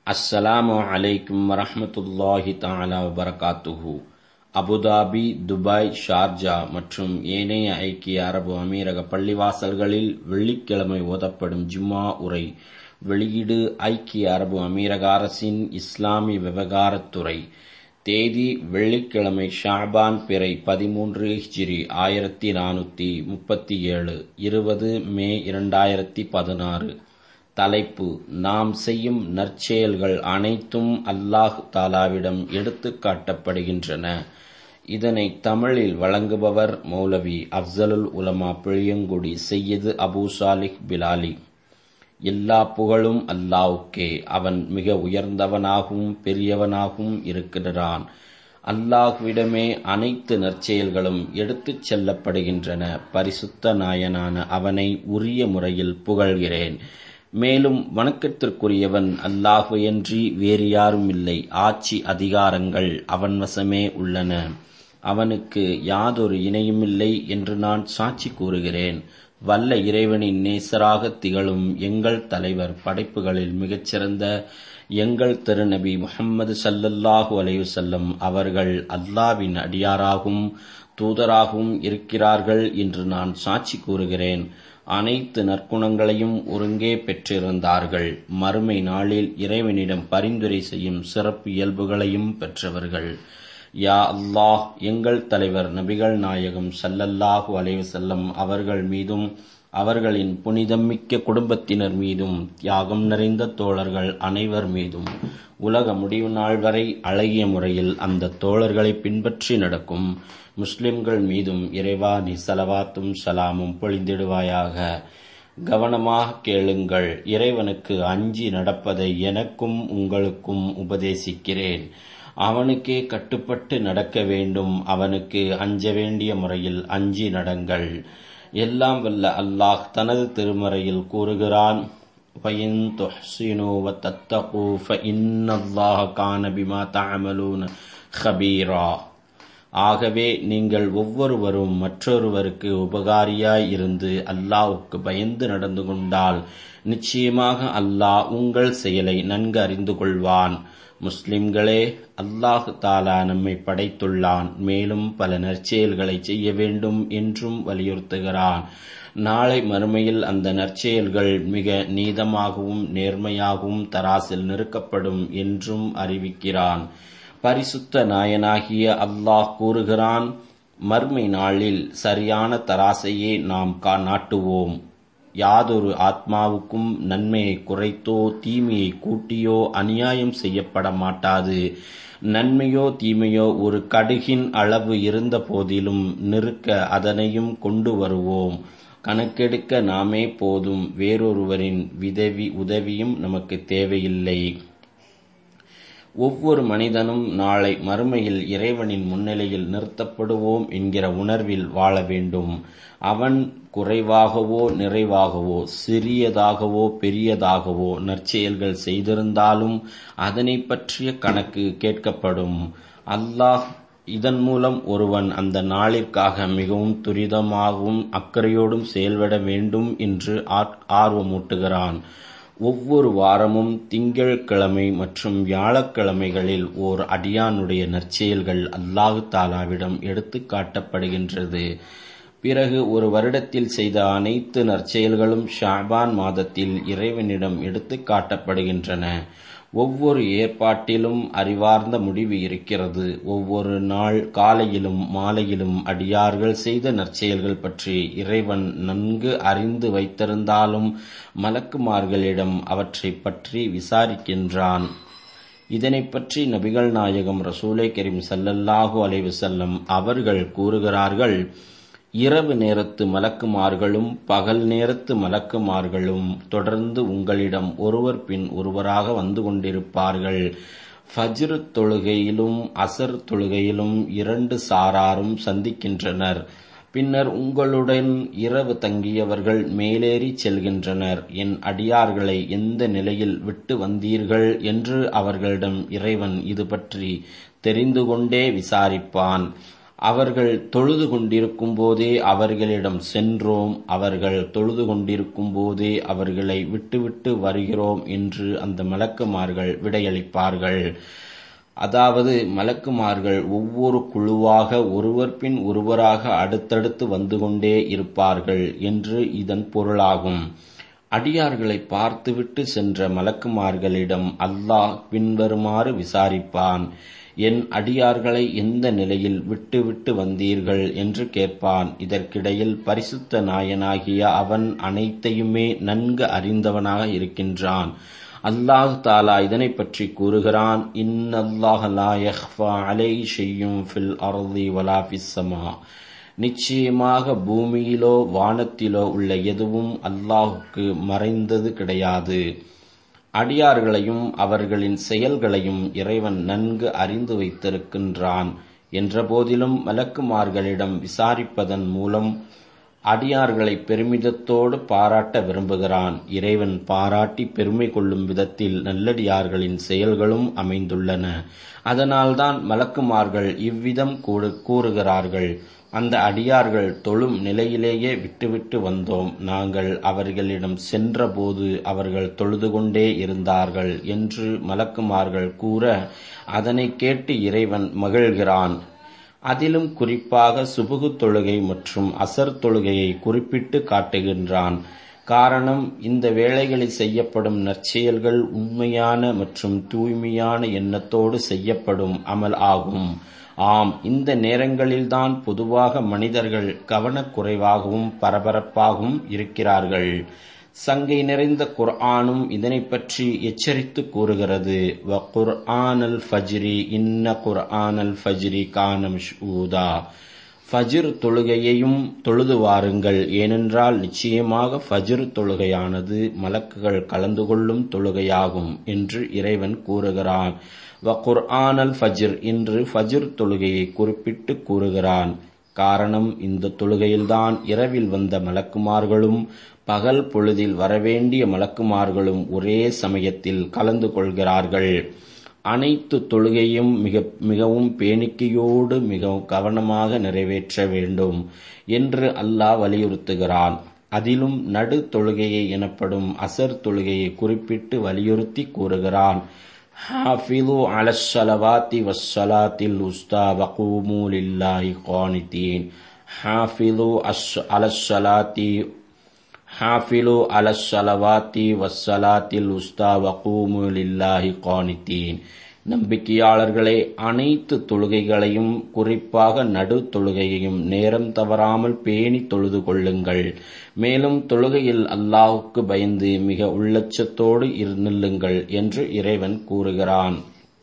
அஸ்ஸலாமு அலைக்கும் வரஹ்மத்துல்லாஹி தஆலா வபரகாத்துஹு அபுதாபி துபாய் ஷார்ஜா மற்றும் ஏனைய ஐக்கிய அரபு அமீரக பள்ளிவாசல்களில் வெள்ளிக்கிழமை ஓதப்படும் ஜும்மா உரை வெளியீடு ஐக்கிய அரபு அமீரக அரசின் இஸ்லாமிய விவகாரத்துறை தேதி வெள்ளிக்கிழமை ஷாபான் பிறை பதிமூன்று ஹிஜ்ரி ஆயிரத்தி நானூத்தி முப்பத்தி ஏழு இருபது மே இரண்டாயிரத்தி பதினாறு தலைப்பு நாம் செய்யும் நற்செயல்கள் அனைத்தும் அல்லாஹ் தாலாவிடம் எடுத்துக் காட்டப்படுகின்றன இதனை தமிழில் வழங்குபவர் மௌலவி அப்சலுல் உலமா பிழியங்குடி செய்யது அபூ சாலிஹ் பிலாலி எல்லா புகழும் அல்லாவுக்கே அவன் மிக உயர்ந்தவனாகவும் பெரியவனாகவும் இருக்கிறான் அல்லாஹ்விடமே அனைத்து நற்செயல்களும் எடுத்துச் செல்லப்படுகின்றன பரிசுத்த நாயனான அவனை உரிய முறையில் புகழ்கிறேன் மேலும் வணக்கத்திற்குரியவன் அல்லாஹுயன்றி வேறு யாரும் இல்லை ஆட்சி அதிகாரங்கள் அவன் வசமே உள்ளன அவனுக்கு யாதொரு இணையுமில்லை என்று நான் சாட்சி கூறுகிறேன் வல்ல இறைவனின் நேசராக திகழும் எங்கள் தலைவர் படைப்புகளில் மிகச்சிறந்த எங்கள் திருநபி முகம்மது சல்லல்லாஹு அலையுசல்லம் அவர்கள் அல்லாவின் அடியாராகவும் தூதராகவும் இருக்கிறார்கள் என்று நான் சாட்சி கூறுகிறேன் அனைத்து நற்குணங்களையும் ஒருங்கே பெற்றிருந்தார்கள் மறுமை நாளில் இறைவனிடம் பரிந்துரை செய்யும் சிறப்பு இயல்புகளையும் பெற்றவர்கள் யா அல்லாஹ் எங்கள் தலைவர் நபிகள் நாயகம் சல்லல்லாஹு அலைவசல்லம் அவர்கள் மீதும் அவர்களின் புனிதமிக்க குடும்பத்தினர் மீதும் தியாகம் நிறைந்த தோழர்கள் அனைவர் மீதும் உலக முடிவு நாள் வரை அழகிய முறையில் அந்த தோழர்களை பின்பற்றி நடக்கும் முஸ்லிம்கள் மீதும் இறைவா நீ சலவாத்தும் சலாமும் பொழிந்திடுவாயாக கவனமாக கேளுங்கள் இறைவனுக்கு அஞ்சி நடப்பதை எனக்கும் உங்களுக்கும் உபதேசிக்கிறேன் அவனுக்கே கட்டுப்பட்டு நடக்க வேண்டும் அவனுக்கு அஞ்ச வேண்டிய முறையில் அஞ்சி நடங்கள் எல்லாம் வல்ல அல்லாஹ் தனது திருமறையில் கூறுகிறான் فَإِن تُحْسِنُوا وَتَتَّقُوا فَإِنَّ اللَّهَ كَانَ بِمَا تَعْمَلُونَ خَبِيرًا ஆகவே நீங்கள் ஒவ்வொருவரும் மற்றொருவருக்கு உபகாரியாய் இருந்து அல்லாவுக்கு பயந்து நடந்து கொண்டால் நிச்சயமாக அல்லாஹ் உங்கள் செயலை நன்கு அறிந்து கொள்வான் முஸ்லிம்களே அல்லாஹு தாலா நம்மை படைத்துள்ளான் மேலும் பல நற்செயல்களை செய்ய வேண்டும் என்றும் வலியுறுத்துகிறான் நாளை மறுமையில் அந்த நற்செயல்கள் மிக நீதமாகவும் நேர்மையாகவும் தராசில் நிறுக்கப்படும் என்றும் அறிவிக்கிறான் பரிசுத்த நாயனாகிய அல்லாஹ் கூறுகிறான் மர்மை நாளில் சரியான தராசையே நாம் நாட்டுவோம் யாதொரு ஆத்மாவுக்கும் நன்மையை குறைத்தோ தீமையை கூட்டியோ அநியாயம் செய்யப்பட மாட்டாது நன்மையோ தீமையோ ஒரு கடுகின் அளவு இருந்த போதிலும் நிறுக்க அதனையும் கொண்டு வருவோம் கணக்கெடுக்க நாமே போதும் வேறொருவரின் விதவி உதவியும் நமக்கு தேவையில்லை ஒவ்வொரு மனிதனும் நாளை மறுமையில் இறைவனின் முன்னிலையில் நிறுத்தப்படுவோம் என்கிற உணர்வில் வாழ வேண்டும் அவன் குறைவாகவோ நிறைவாகவோ சிறியதாகவோ பெரியதாகவோ நற்செயல்கள் செய்திருந்தாலும் அதனை பற்றிய கணக்கு கேட்கப்படும் அல்லாஹ் இதன் மூலம் ஒருவன் அந்த நாளிற்காக மிகவும் துரிதமாகவும் அக்கறையோடும் செயல்பட வேண்டும் என்று ஆர்வமூட்டுகிறான் ஒவ்வொரு வாரமும் திங்கள் கிழமை மற்றும் வியாழக்கிழமைகளில் ஓர் அடியானுடைய நற்செயல்கள் அல்லாஹு தாலாவிடம் எடுத்து காட்டப்படுகின்றது பிறகு ஒரு வருடத்தில் செய்த அனைத்து நற்செயல்களும் ஷாபான் மாதத்தில் இறைவனிடம் எடுத்து காட்டப்படுகின்றன ஒவ்வொரு ஏற்பாட்டிலும் அறிவார்ந்த முடிவு இருக்கிறது ஒவ்வொரு நாள் காலையிலும் மாலையிலும் அடியார்கள் செய்த நற்செயல்கள் பற்றி இறைவன் நன்கு அறிந்து வைத்திருந்தாலும் மலக்குமார்களிடம் அவற்றை பற்றி விசாரிக்கின்றான் இதனை பற்றி நபிகள் நாயகம் ரசூலை கரீம் சல்லல்லாஹு அலைவசல்லம் அவர்கள் கூறுகிறார்கள் இரவு நேரத்து மலக்குமார்களும் பகல் நேரத்து மலக்குமார்களும் தொடர்ந்து உங்களிடம் ஒருவர் பின் ஒருவராக வந்து கொண்டிருப்பார்கள் ஃபஜ்ரு தொழுகையிலும் அசர் தொழுகையிலும் இரண்டு சாராரும் சந்திக்கின்றனர் பின்னர் உங்களுடன் இரவு தங்கியவர்கள் மேலேறி செல்கின்றனர் என் அடியார்களை எந்த நிலையில் விட்டு வந்தீர்கள் என்று அவர்களிடம் இறைவன் இது பற்றி தெரிந்து கொண்டே விசாரிப்பான் அவர்கள் தொழுது கொண்டிருக்கும் போதே அவர்களிடம் சென்றோம் அவர்கள் தொழுது கொண்டிருக்கும் போதே அவர்களை விட்டுவிட்டு வருகிறோம் என்று அந்த மலக்குமார்கள் விடையளிப்பார்கள் அதாவது மலக்குமார்கள் ஒவ்வொரு குழுவாக ஒருவர் பின் ஒருவராக அடுத்தடுத்து வந்து கொண்டே இருப்பார்கள் என்று இதன் பொருளாகும் அடியார்களை பார்த்துவிட்டு சென்ற மலக்குமார்களிடம் அல்லாஹ் பின்வருமாறு விசாரிப்பான் என் அடியார்களை எந்த நிலையில் விட்டு விட்டு வந்தீர்கள் என்று கேட்பான் இதற்கிடையில் பரிசுத்த நாயனாகிய அவன் அனைத்தையுமே நன்கு அறிந்தவனாக இருக்கின்றான் அல்லாஹ் தாலா இதனை பற்றி கூறுகிறான் இன்னல்லாஹ் லா யஹ்ஃபா அலை ஷையும் ஃபில் அர்தி வலா ஃபிஸ்ஸமா நிச்சயமாக பூமியிலோ வானத்திலோ உள்ள எதுவும் அல்லாஹுக்கு மறைந்தது கிடையாது அடியார்களையும் அவர்களின் செயல்களையும் இறைவன் நன்கு அறிந்து வைத்திருக்கின்றான் என்ற போதிலும் மலக்குமார்களிடம் விசாரிப்பதன் மூலம் அடியார்களை பெருமிதத்தோடு பாராட்ட விரும்புகிறான் இறைவன் பாராட்டி பெருமை கொள்ளும் விதத்தில் நல்லடியார்களின் செயல்களும் அமைந்துள்ளன அதனால்தான் மலக்குமார்கள் இவ்விதம் கூறுகிறார்கள் அந்த அடியார்கள் தொழும் நிலையிலேயே விட்டுவிட்டு வந்தோம் நாங்கள் அவர்களிடம் சென்றபோது அவர்கள் தொழுது கொண்டே இருந்தார்கள் என்று மலக்குமார்கள் கூற அதனை கேட்டு இறைவன் மகிழ்கிறான் அதிலும் குறிப்பாக சுபுகு தொழுகை மற்றும் அசர் தொழுகையை குறிப்பிட்டு காட்டுகின்றான் காரணம் இந்த வேளைகளில் செய்யப்படும் நற்செயல்கள் உண்மையான மற்றும் தூய்மையான எண்ணத்தோடு செய்யப்படும் அமல் ஆகும் ஆம் இந்த நேரங்களில்தான் பொதுவாக மனிதர்கள் கவனக்குறைவாகவும் பரபரப்பாகவும் இருக்கிறார்கள் சங்கை நிறைந்த குர்ஆனும் இதனை பற்றி எச்சரித்து கூறுகிறது வ குர்ஆனல் ஃபஜ்ரி இன்ன குர்ஆனல் ஃபஜ்ரி கானம் ஷூதா ஃபஜிர் தொழுகையையும் தொழுது வாருங்கள் ஏனென்றால் நிச்சயமாக ஃபஜிர் தொழுகையானது மலக்குகள் கலந்து கொள்ளும் தொழுகையாகும் என்று இறைவன் கூறுகிறான் வ குர்ஆனல் ஃபஜிர் என்று ஃபஜிர் தொழுகையை குறிப்பிட்டு கூறுகிறான் காரணம் இந்த தொழுகையில்தான் இரவில் வந்த மலக்குமார்களும் பகல் பொழுதில் வரவேண்டிய மலக்குமார்களும் ஒரே சமயத்தில் கலந்து கொள்கிறார்கள் அனைத்து தொழுகையும் மிக மிகவும் பேணிக்கையோடு மிகவும் கவனமாக நிறைவேற்ற வேண்டும் என்று அல்லாஹ் வலியுறுத்துகிறான் அதிலும் நடு தொழுகையை எனப்படும் அசர் தொழுகையை குறிப்பிட்டு வலியுறுத்தி கூறுகிறான் حافظوا على الصلوات والصلاة الوسطى وقوموا لله قانتين حافظوا على الصلاة حافظوا على الصلوات والصلاة الوسطى وقوموا لله قانتين நம்பிக்கையாளர்களே அனைத்து தொழுகைகளையும் குறிப்பாக நடு தொழுகையையும் நேரம் தவறாமல் பேணி தொழுது கொள்ளுங்கள் மேலும் தொழுகையில் அல்லாஹுக்கு பயந்து மிக உள்ளச்சத்தோடு நில்லுங்கள் என்று இறைவன் கூறுகிறான்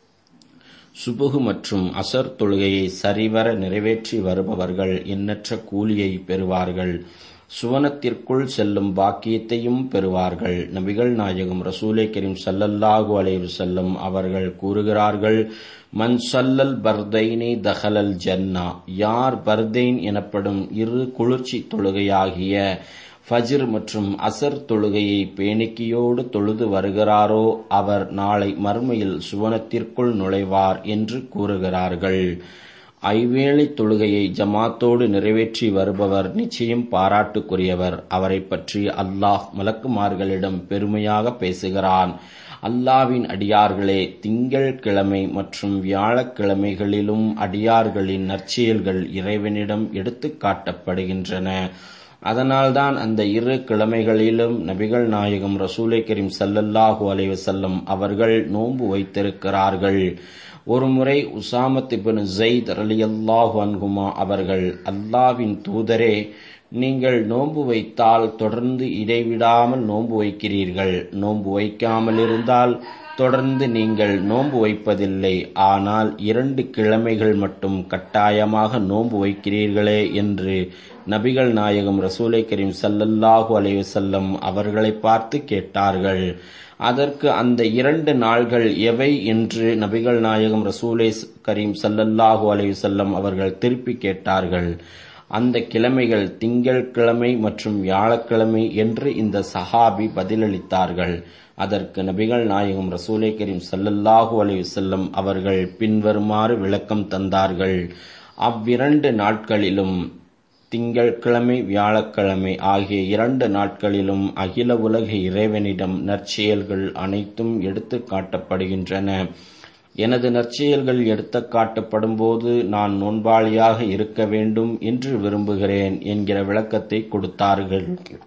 சுபுகு மற்றும் அசர் தொழுகையை சரிவர நிறைவேற்றி வருபவர்கள் எண்ணற்ற கூலியை பெறுவார்கள் சுவனத்திற்குள் செல்லும் பாக்கியத்தையும் பெறுவார்கள் நபிகள் நாயகம் ரசூலை கரீம் சல்லல்லாஹு அலைவு செல்லம் அவர்கள் கூறுகிறார்கள் மன் சல்லல் பர்தைனி தஹலல் ஜன்னா யார் பர்தைன் எனப்படும் இரு குளிர்ச்சி தொழுகையாகிய ஃபஜிர் மற்றும் அசர் தொழுகையை பேணிக்கையோடு தொழுது வருகிறாரோ அவர் நாளை மறுமையில் சுவனத்திற்குள் நுழைவார் என்று கூறுகிறார்கள் ஐவேளை தொழுகையை ஜமாத்தோடு நிறைவேற்றி வருபவர் நிச்சயம் பாராட்டுக்குரியவர் அவரை பற்றி அல்லாஹ் மலக்குமார்களிடம் பெருமையாக பேசுகிறான் அல்லாவின் அடியார்களே திங்கள் கிழமை மற்றும் வியாழக்கிழமைகளிலும் அடியார்களின் நற்செயல்கள் இறைவனிடம் எடுத்துக் காட்டப்படுகின்றன அதனால்தான் அந்த இரு கிழமைகளிலும் நபிகள் நாயகம் ரசூலை கரீம் சல்லல்லாஹு அலைவசல்லம் அவர்கள் நோன்பு வைத்திருக்கிறார்கள் ஒருமுறை உசாமத் இபின் ஜெயித் ரலியல்லாஹு அன்குமா அவர்கள் அல்லாவின் தூதரே நீங்கள் நோன்பு வைத்தால் தொடர்ந்து இடைவிடாமல் நோன்பு வைக்கிறீர்கள் நோன்பு வைக்காமல் இருந்தால் தொடர்ந்து நீங்கள் நோன்பு வைப்பதில்லை ஆனால் இரண்டு கிழமைகள் மட்டும் கட்டாயமாக நோன்பு வைக்கிறீர்களே என்று நபிகள் நாயகம் ரசூலை கரீம் சல்லல்லாஹு அலைவசல்லம் அவர்களை பார்த்து கேட்டார்கள் அதற்கு அந்த இரண்டு நாள்கள் எவை என்று நபிகள் நாயகம் ரசூலே கரீம் சல்லல்லாஹு அலைவசல்லம் அவர்கள் திருப்பி கேட்டார்கள் அந்த கிழமைகள் திங்கள் கிழமை மற்றும் வியாழக்கிழமை என்று இந்த சஹாபி பதிலளித்தார்கள் அதற்கு நபிகள் நாயகம் ரசூலை கரீம் சல்லல்லாஹு அலைவசல்லம் அவர்கள் பின்வருமாறு விளக்கம் தந்தார்கள் அவ்விரண்டு நாட்களிலும் திங்கட்கிழமை வியாழக்கிழமை ஆகிய இரண்டு நாட்களிலும் அகில உலக இறைவனிடம் நற்செயல்கள் அனைத்தும் எடுத்துக் காட்டப்படுகின்றன எனது நற்செயல்கள் எடுத்து காட்டப்படும்போது நான் நோன்பாளியாக இருக்க வேண்டும் என்று விரும்புகிறேன் என்கிற விளக்கத்தை கொடுத்தார்கள்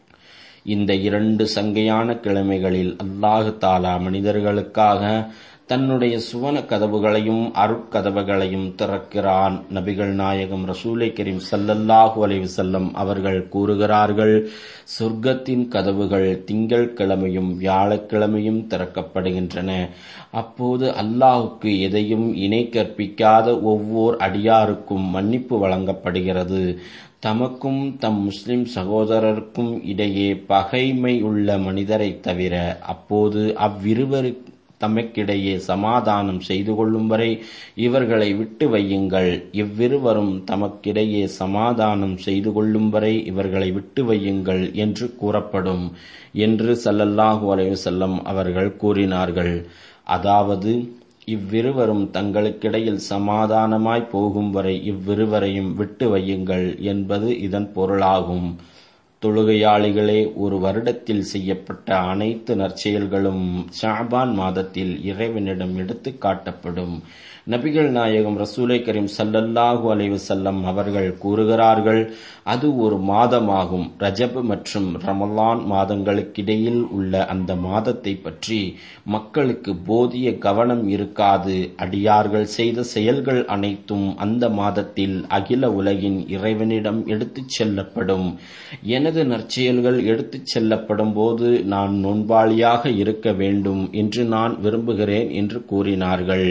இந்த இரண்டு சங்கையான கிழமைகளில் அல்லாஹு தாலா மனிதர்களுக்காக தன்னுடைய சுவன கதவுகளையும் அருட்கதவுகளையும் திறக்கிறான் நபிகள் நாயகம் ரசூலை கரீம் சல்லல்லாஹு அலைஹி வஸல்லம் அவர்கள் கூறுகிறார்கள் சொர்க்கத்தின் கதவுகள் திங்கள் கிழமையும் வியாழக்கிழமையும் திறக்கப்படுகின்றன அப்போது அல்லாஹுக்கு எதையும் இணை கற்பிக்காத ஒவ்வொரு அடியாருக்கும் மன்னிப்பு வழங்கப்படுகிறது தமக்கும் தம் முஸ்லிம் சகோதரருக்கும் இடையே பகைமை உள்ள மனிதரைத் தவிர அப்போது அவ்விருவரு தமக்கிடையே சமாதானம் செய்து கொள்ளும் வரை இவர்களை விட்டு வையுங்கள் இவ்விருவரும் தமக்கிடையே சமாதானம் செய்து கொள்ளும் வரை இவர்களை விட்டு வையுங்கள் என்று கூறப்படும் என்று சல்லல்லாஹு அலைஹி வஸல்லம் அவர்கள் கூறினார்கள் அதாவது இவ்விருவரும் தங்களுக்கிடையில் சமாதானமாய் போகும் வரை இவ்விருவரையும் விட்டு வையுங்கள் என்பது இதன் பொருளாகும் தொழுகையாளிகளே ஒரு வருடத்தில் செய்யப்பட்ட அனைத்து நற்செயல்களும் ஷாபான் மாதத்தில் இறைவனிடம் எடுத்துக் காட்டப்படும் நபிகள் நாயகம் ரசூலை கரீம் சல்லல்லாஹு அலைவசல்லம் அவர்கள் கூறுகிறார்கள் அது ஒரு மாதமாகும் ரஜப் மற்றும் ரமலான் மாதங்களுக்கிடையில் உள்ள அந்த மாதத்தை பற்றி மக்களுக்கு போதிய கவனம் இருக்காது அடியார்கள் செய்த செயல்கள் அனைத்தும் அந்த மாதத்தில் அகில உலகின் இறைவனிடம் எடுத்துச் செல்லப்படும் எனது நற்செயல்கள் எடுத்துச் செல்லப்படும் போது நான் நோன்பாளியாக இருக்க வேண்டும் என்று நான் விரும்புகிறேன் என்று கூறினார்கள்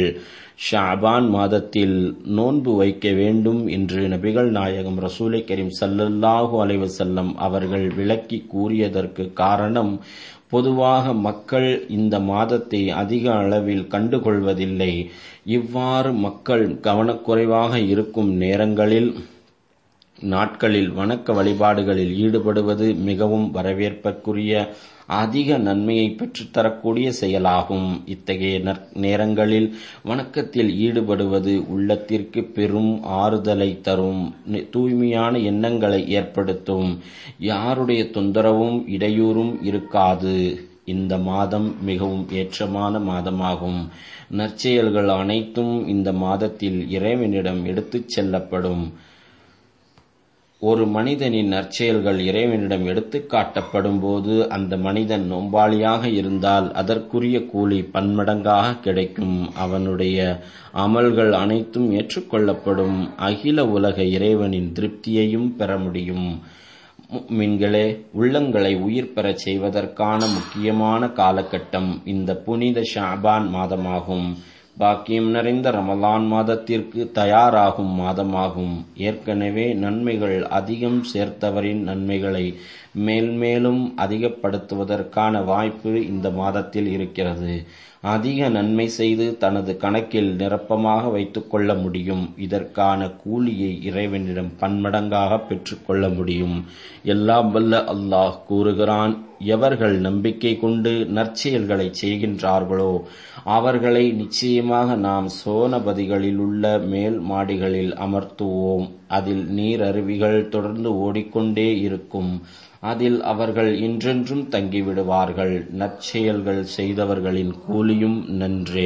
ஷாபான் மாதத்தில் நோன்பு வைக்க வேண்டும் என்று நபிகள் நாயகம் ரசூலை கரீம் சல்லல்லாஹு அலைவசல்லம் அவர்கள் விளக்கி கூறியதற்கு காரணம் பொதுவாக மக்கள் இந்த மாதத்தை அதிக அளவில் கண்டுகொள்வதில்லை இவ்வாறு மக்கள் கவனக்குறைவாக இருக்கும் நேரங்களில் நாட்களில் வணக்க வழிபாடுகளில் ஈடுபடுவது மிகவும் வரவேற்பற்குரிய அதிக நன்மையை பெற்றுத்தரக்கூடிய செயலாகும் இத்தகைய நேரங்களில் வணக்கத்தில் ஈடுபடுவது உள்ளத்திற்கு பெரும் ஆறுதலை தரும் தூய்மையான எண்ணங்களை ஏற்படுத்தும் யாருடைய தொந்தரவும் இடையூறும் இருக்காது இந்த மாதம் மிகவும் ஏற்றமான மாதமாகும் நற்செயல்கள் அனைத்தும் இந்த மாதத்தில் இறைவனிடம் எடுத்துச் செல்லப்படும் ஒரு மனிதனின் நற்செயல்கள் இறைவனிடம் எடுத்துக் காட்டப்படும் போது அந்த மனிதன் நோம்பாளியாக இருந்தால் அதற்குரிய கூலி பன்மடங்காக கிடைக்கும் அவனுடைய அமல்கள் அனைத்தும் ஏற்றுக்கொள்ளப்படும் அகில உலக இறைவனின் திருப்தியையும் பெற முடியும் மீன்களே உள்ளங்களை உயிர் பெறச் செய்வதற்கான முக்கியமான காலகட்டம் இந்த புனித ஷாபான் மாதமாகும் பாக்கியம் நிறைந்த ரமலான் மாதத்திற்கு தயாராகும் மாதமாகும் ஏற்கனவே நன்மைகள் அதிகம் சேர்த்தவரின் நன்மைகளை மேல்மேலும் அதிகப்படுத்துவதற்கான வாய்ப்பு இந்த மாதத்தில் இருக்கிறது அதிக நன்மை செய்து தனது கணக்கில் நிரப்பமாக வைத்துக்கொள்ள முடியும் இதற்கான கூலியை இறைவனிடம் பன்மடங்காக பெற்றுக்கொள்ள முடியும் எல்லாம் வல்ல அல்லாஹ் கூறுகிறான் எவர்கள் நம்பிக்கை கொண்டு நற்செயல்களை செய்கின்றார்களோ அவர்களை நிச்சயமாக நாம் சோனபதிகளில் உள்ள மேல் மாடிகளில் அமர்த்துவோம் அதில் நீர் அருவிகள் தொடர்ந்து ஓடிக்கொண்டே இருக்கும் அதில் அவர்கள் என்றென்றும் தங்கிவிடுவார்கள் நற்செயல்கள் செய்தவர்களின் கூலியும் நன்றே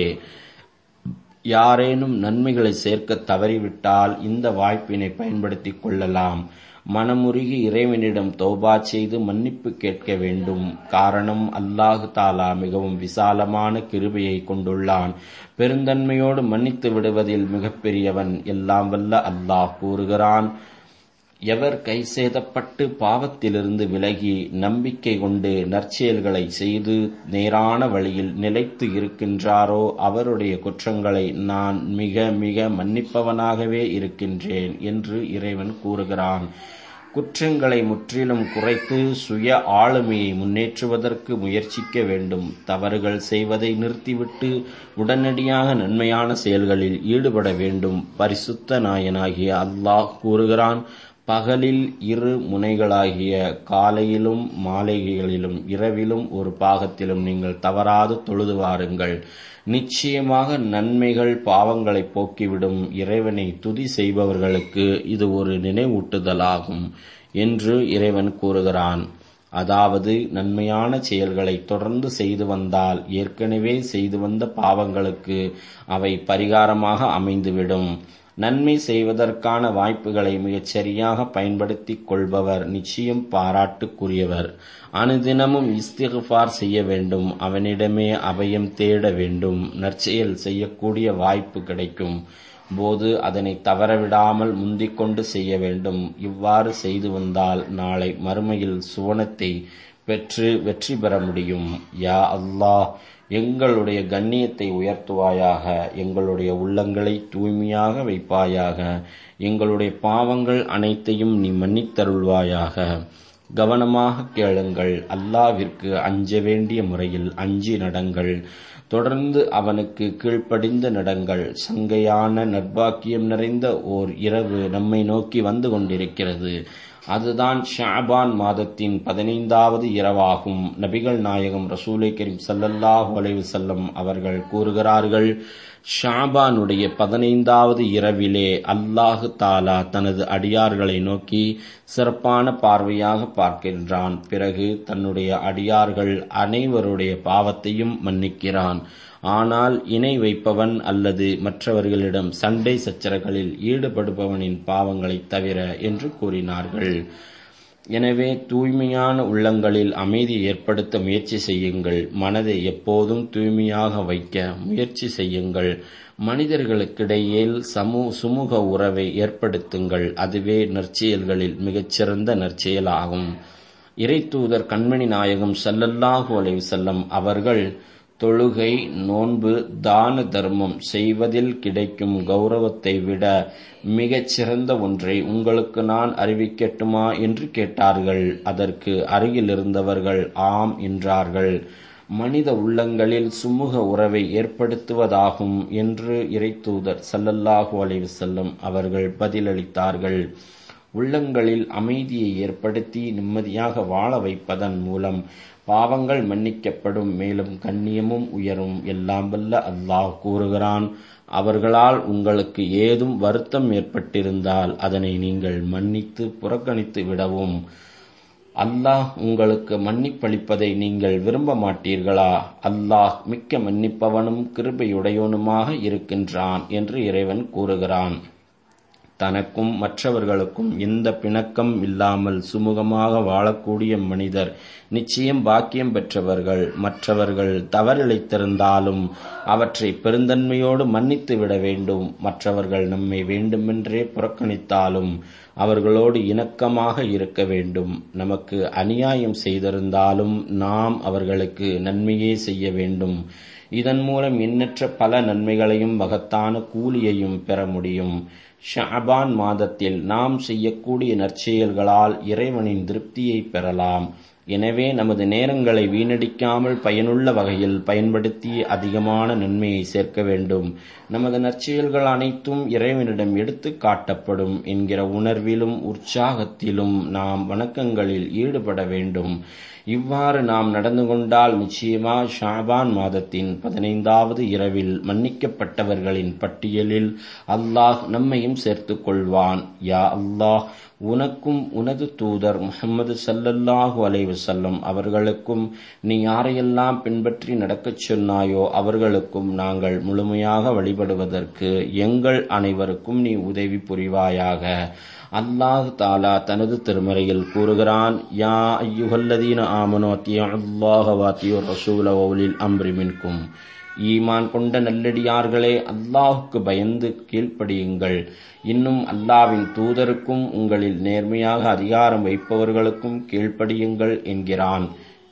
யாரேனும் நன்மைகளை சேர்க்க தவறிவிட்டால் இந்த வாய்ப்பினை பயன்படுத்திக் கொள்ளலாம் மனமுருகி இறைவனிடம் தௌபா செய்து மன்னிப்பு கேட்க வேண்டும் காரணம் அல்லாஹு தாலா மிகவும் விசாலமான கிருபையை கொண்டுள்ளான் பெருந்தன்மையோடு மன்னித்து விடுவதில் மிகப்பெரியவன் எல்லாம் வல்ல அல்லாஹ் கூறுகிறான் எவர் கை சேதப்பட்டு பாவத்திலிருந்து விலகி நம்பிக்கை கொண்டு நற்செயல்களை செய்து நேரான வழியில் நிலைத்து இருக்கின்றாரோ அவருடைய குற்றங்களை நான் மிக மிக மன்னிப்பவனாகவே இருக்கின்றேன் என்று இறைவன் கூறுகிறான் குற்றங்களை முற்றிலும் குறைத்து சுய ஆளுமையை முன்னேற்றுவதற்கு முயற்சிக்க வேண்டும் தவறுகள் செய்வதை நிறுத்திவிட்டு உடனடியாக நன்மையான செயல்களில் ஈடுபட வேண்டும் பரிசுத்த நாயனாகிய அல்லாஹ் கூறுகிறான் பகலில் இரு முனைகளாகிய காலையிலும் மாலைகளிலும் இரவிலும் ஒரு பாகத்திலும் நீங்கள் தவறாது தொழுது வாருங்கள் நிச்சயமாக நன்மைகள் பாவங்களை போக்கிவிடும் இறைவனை துதி செய்பவர்களுக்கு இது ஒரு நினைவூட்டுதலாகும் என்று இறைவன் கூறுகிறான் அதாவது நன்மையான செயல்களை தொடர்ந்து செய்து வந்தால் ஏற்கனவே செய்து வந்த பாவங்களுக்கு அவை பரிகாரமாக அமைந்துவிடும் நன்மை செய்வதற்கான வாய்ப்புகளை மிகச் சரியாக பயன்படுத்திக் கொள்பவர் நிச்சயம் பாராட்டுக்குரியவர் அனுதினமும் இஸ்திகுஃபார் செய்ய வேண்டும் அவனிடமே அபயம் தேட வேண்டும் நற்செயல் செய்யக்கூடிய வாய்ப்பு கிடைக்கும் போது அதனை தவறவிடாமல் முந்திக் கொண்டு செய்ய வேண்டும் இவ்வாறு செய்து வந்தால் நாளை மறுமையில் சுவனத்தை பெற்று வெற்றி பெற முடியும் யா அல்லாஹ் எங்களுடைய கண்ணியத்தை உயர்த்துவாயாக எங்களுடைய உள்ளங்களை தூய்மையாக வைப்பாயாக எங்களுடைய பாவங்கள் அனைத்தையும் நீ மன்னித்தருள்வாயாக கவனமாக கேளுங்கள் அல்லாவிற்கு அஞ்ச வேண்டிய முறையில் அஞ்சி நடங்கள் தொடர்ந்து அவனுக்கு கீழ்ப்படிந்த நடங்கள் சங்கையான நற்பாக்கியம் நிறைந்த ஓர் இரவு நம்மை நோக்கி வந்து கொண்டிருக்கிறது அதுதான் ஷாபான் மாதத்தின் பதினைந்தாவது இரவாகும் நபிகள் நாயகம் ரசூலை கரீம் சல்லல்லாஹு அலைவு செல்லம் அவர்கள் கூறுகிறார்கள் ஷாபானுடைய பதினைந்தாவது இரவிலே அல்லாஹு தாலா தனது அடியார்களை நோக்கி சிறப்பான பார்வையாக பார்க்கின்றான் பிறகு தன்னுடைய அடியார்கள் அனைவருடைய பாவத்தையும் மன்னிக்கிறான் ஆனால் இணை வைப்பவன் அல்லது மற்றவர்களிடம் சண்டை சச்சரகளில் ஈடுபடுபவனின் பாவங்களைத் தவிர என்று கூறினார்கள் எனவே தூய்மையான உள்ளங்களில் அமைதி ஏற்படுத்த முயற்சி செய்யுங்கள் மனதை எப்போதும் தூய்மையாக வைக்க முயற்சி செய்யுங்கள் மனிதர்களுக்கிடையில் சமூ சுமூக உறவை ஏற்படுத்துங்கள் அதுவே நற்செயல்களில் மிகச்சிறந்த நற்செயலாகும் இறைத்தூதர் கண்மணி நாயகம் சல்லல்லாஹு அலைவு செல்லம் அவர்கள் தொழுகை நோன்பு தான தர்மம் செய்வதில் கிடைக்கும் கௌரவத்தை விட மிகச் சிறந்த ஒன்றை உங்களுக்கு நான் அறிவிக்கட்டுமா என்று கேட்டார்கள் அதற்கு அருகில் இருந்தவர்கள் ஆம் என்றார்கள் மனித உள்ளங்களில் சுமூக உறவை ஏற்படுத்துவதாகும் என்று இறைத்தூதர் சல்லல்லாஹு அலைவு செல்லம் அவர்கள் பதிலளித்தார்கள் உள்ளங்களில் அமைதியை ஏற்படுத்தி நிம்மதியாக வாழ வைப்பதன் மூலம் பாவங்கள் மன்னிக்கப்படும் மேலும் கண்ணியமும் உயரும் எல்லாம் வல்ல அல்லாஹ் கூறுகிறான் அவர்களால் உங்களுக்கு ஏதும் வருத்தம் ஏற்பட்டிருந்தால் அதனை நீங்கள் மன்னித்து புறக்கணித்து விடவும் அல்லாஹ் உங்களுக்கு மன்னிப்பளிப்பதை நீங்கள் விரும்ப மாட்டீர்களா அல்லாஹ் மிக்க மன்னிப்பவனும் கிருபையுடையவனுமாக இருக்கின்றான் என்று இறைவன் கூறுகிறான் தனக்கும் மற்றவர்களுக்கும் எந்த பிணக்கம் இல்லாமல் சுமூகமாக வாழக்கூடிய மனிதர் நிச்சயம் பாக்கியம் பெற்றவர்கள் மற்றவர்கள் தவறிழைத்திருந்தாலும் அவற்றை பெருந்தன்மையோடு மன்னித்து விட வேண்டும் மற்றவர்கள் நம்மை வேண்டுமென்றே புறக்கணித்தாலும் அவர்களோடு இணக்கமாக இருக்க வேண்டும் நமக்கு அநியாயம் செய்திருந்தாலும் நாம் அவர்களுக்கு நன்மையே செய்ய வேண்டும் இதன் மூலம் எண்ணற்ற பல நன்மைகளையும் மகத்தான கூலியையும் பெற முடியும் ஷாபான் மாதத்தில் நாம் செய்யக்கூடிய நற்செயல்களால் இறைவனின் திருப்தியை பெறலாம் எனவே நமது நேரங்களை வீணடிக்காமல் பயனுள்ள வகையில் பயன்படுத்தி அதிகமான நன்மையை சேர்க்க வேண்டும் நமது நற்செயல்கள் அனைத்தும் இறைவனிடம் எடுத்து காட்டப்படும் என்கிற உணர்விலும் உற்சாகத்திலும் நாம் வணக்கங்களில் ஈடுபட வேண்டும் இவ்வாறு நாம் நடந்து கொண்டால் நிச்சயமா ஷாபான் மாதத்தின் பதினைந்தாவது இரவில் மன்னிக்கப்பட்டவர்களின் பட்டியலில் அல்லாஹ் நம்மையும் சேர்த்துக் கொள்வான் யா அல்லாஹ் உனக்கும் உனது தூதர் முகமது சல்லல்லாஹு அலைவசல்லம் அவர்களுக்கும் நீ யாரையெல்லாம் பின்பற்றி நடக்கச் சொன்னாயோ அவர்களுக்கும் நாங்கள் முழுமையாக வழிபடுவதற்கு எங்கள் அனைவருக்கும் நீ உதவி புரிவாயாக அல்லாஹ் தாலா தனது திருமறையில் கூறுகிறான் யா ஐயுகல்லதீன ஆமனோ அல்லாஹ வாத்தியோ ரசூல ஒலில் அம்ரி மின்கும் ஈமான் கொண்ட நல்லடியார்களே அல்லாஹுக்கு பயந்து கீழ்ப்படியுங்கள் இன்னும் அல்லாவின் தூதருக்கும் உங்களில் நேர்மையாக அதிகாரம் வைப்பவர்களுக்கும் கீழ்ப்படியுங்கள் என்கிறான்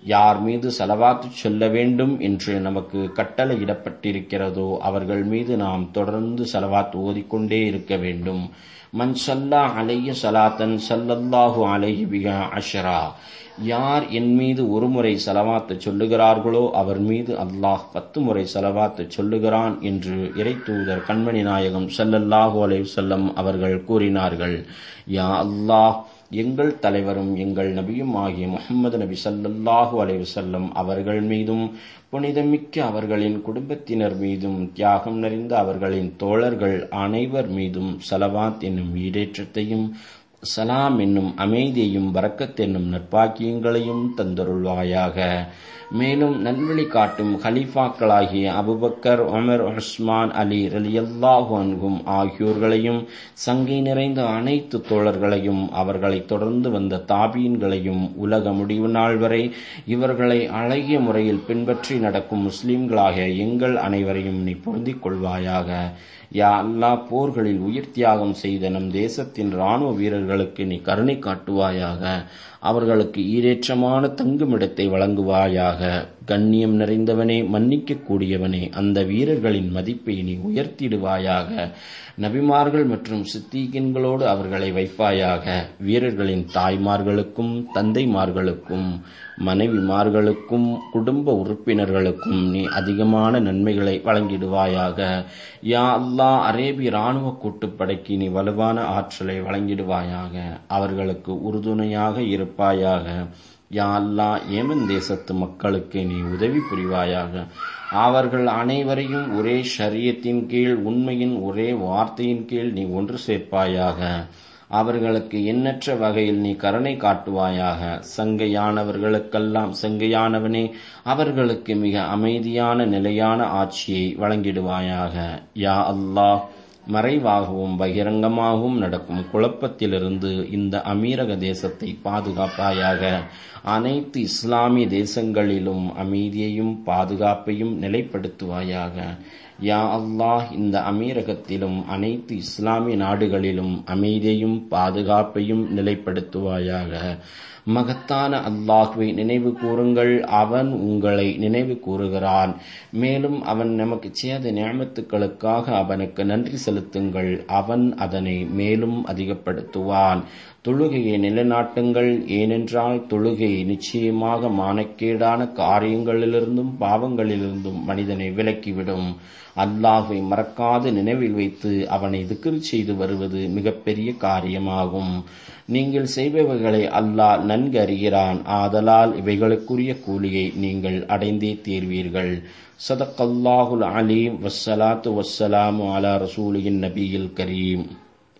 யார் மீது செலவாத்து சொல்ல வேண்டும் என்று நமக்கு கட்டளையிடப்பட்டிருக்கிறதோ அவர்கள் மீது நாம் தொடர்ந்து செலவாத் ஓதிக்கொண்டே இருக்க வேண்டும் மன் சல்லா அலைய சலாத்தன் சல்லல்லாஹு அலைஹி பிகா அஷரா யார் என் மீது ஒரு முறை செலவாத்து சொல்லுகிறார்களோ அவர் மீது அல்லாஹ் பத்து முறை செலவாத்து சொல்லுகிறான் என்று இறை தூதர் கண்மணி நாயகம் சல்லல்லாஹு அலைஹி செல்லம் அவர்கள் கூறினார்கள் யா அல்லாஹ் எங்கள் தலைவரும் எங்கள் நபியும் ஆகிய முகமது நபி சல்லல்லாஹு அலைவசல்லம் அவர்கள் மீதும் புனிதமிக்க அவர்களின் குடும்பத்தினர் மீதும் தியாகம் நிறைந்த அவர்களின் தோழர்கள் அனைவர் மீதும் சலவாத் என்னும் ஈடேற்றத்தையும் சலாம் என்னும் அமைதியையும் வரக்கத் என்னும் நற்பாக்கியங்களையும் தந்தருள்வாயாக மேலும் நல்வழி காட்டும் ஹலீஃபாக்களாகிய அபுபக்கர் உமர் உஸ்மான் அலி ரலியல்லாஹு அன்கும் ஆகியோர்களையும் சங்கை நிறைந்த அனைத்து தோழர்களையும் அவர்களை தொடர்ந்து வந்த தாபீன்களையும் உலக முடிவு நாள் வரை இவர்களை அழகிய முறையில் பின்பற்றி நடக்கும் முஸ்லிம்களாகிய எங்கள் அனைவரையும் நீ பொருந்திக் கொள்வாயாக யா அல்லா போர்களில் உயிர் தியாகம் செய்த நம் தேசத்தின் ராணுவ வீரர்களுக்கு நீ கருணை காட்டுவாயாக அவர்களுக்கு ஈரேற்றமான தங்குமிடத்தை வழங்குவாயாக கண்ணியம் நிறைந்தவனே மன்னிக்க கூடியவனே அந்த வீரர்களின் மதிப்பை நீ உயர்த்திடுவாயாக நபிமார்கள் மற்றும் சித்தீகன்களோடு அவர்களை வைப்பாயாக வீரர்களின் தாய்மார்களுக்கும் தந்தைமார்களுக்கும் மனைவிமார்களுக்கும் குடும்ப உறுப்பினர்களுக்கும் நீ அதிகமான நன்மைகளை வழங்கிடுவாயாக யா அல்லா அரேபிய இராணுவ கூட்டுப்படைக்கு நீ வலுவான ஆற்றலை வழங்கிடுவாயாக அவர்களுக்கு உறுதுணையாக இருப்பாயாக யா அல்லா ஏமன் தேசத்து மக்களுக்கு நீ உதவி புரிவாயாக அவர்கள் அனைவரையும் ஒரே ஷரியத்தின் கீழ் உண்மையின் ஒரே வார்த்தையின் கீழ் நீ ஒன்று சேர்ப்பாயாக அவர்களுக்கு எண்ணற்ற வகையில் நீ கருணை காட்டுவாயாக சங்கையானவர்களுக்கெல்லாம் சங்கையானவனே அவர்களுக்கு மிக அமைதியான நிலையான ஆட்சியை வழங்கிடுவாயாக யா அல்லாஹ் மறைவாகவும் பகிரங்கமாகவும் நடக்கும் குழப்பத்திலிருந்து இந்த அமீரக தேசத்தை பாதுகாப்பாயாக அனைத்து இஸ்லாமிய தேசங்களிலும் அமைதியையும் பாதுகாப்பையும் நிலைப்படுத்துவாயாக யா அல்லாஹ் இந்த அமீரகத்திலும் அனைத்து இஸ்லாமிய நாடுகளிலும் அமைதியையும் பாதுகாப்பையும் நிலைப்படுத்துவாயாக மகத்தான அல்லாஹுவை நினைவு கூறுங்கள் அவன் உங்களை நினைவு கூறுகிறான் மேலும் அவன் நமக்கு செய்த நியமத்துக்களுக்காக அவனுக்கு நன்றி செலுத்துங்கள் அவன் அதனை மேலும் அதிகப்படுத்துவான் தொழுகையை நிலைநாட்டுங்கள் ஏனென்றால் தொழுகை நிச்சயமாக மானக்கேடான காரியங்களிலிருந்தும் பாவங்களிலிருந்தும் மனிதனை விலக்கிவிடும் அல்லாஹை மறக்காது நினைவில் வைத்து அவனை திக்ரு செய்து வருவது மிகப்பெரிய காரியமாகும் நீங்கள் செய்பவைகளை அல்லாஹ் நன்கு அறிகிறான் ஆதலால் இவைகளுக்குரிய கூலியை நீங்கள் அடைந்தே தீர்வீர்கள் சதக்கல்லாஹுல் அலீம் வஸ்ஸலாத்து வஸ்ஸலாமு அலா ரசூலியின் நபியில் கரீம்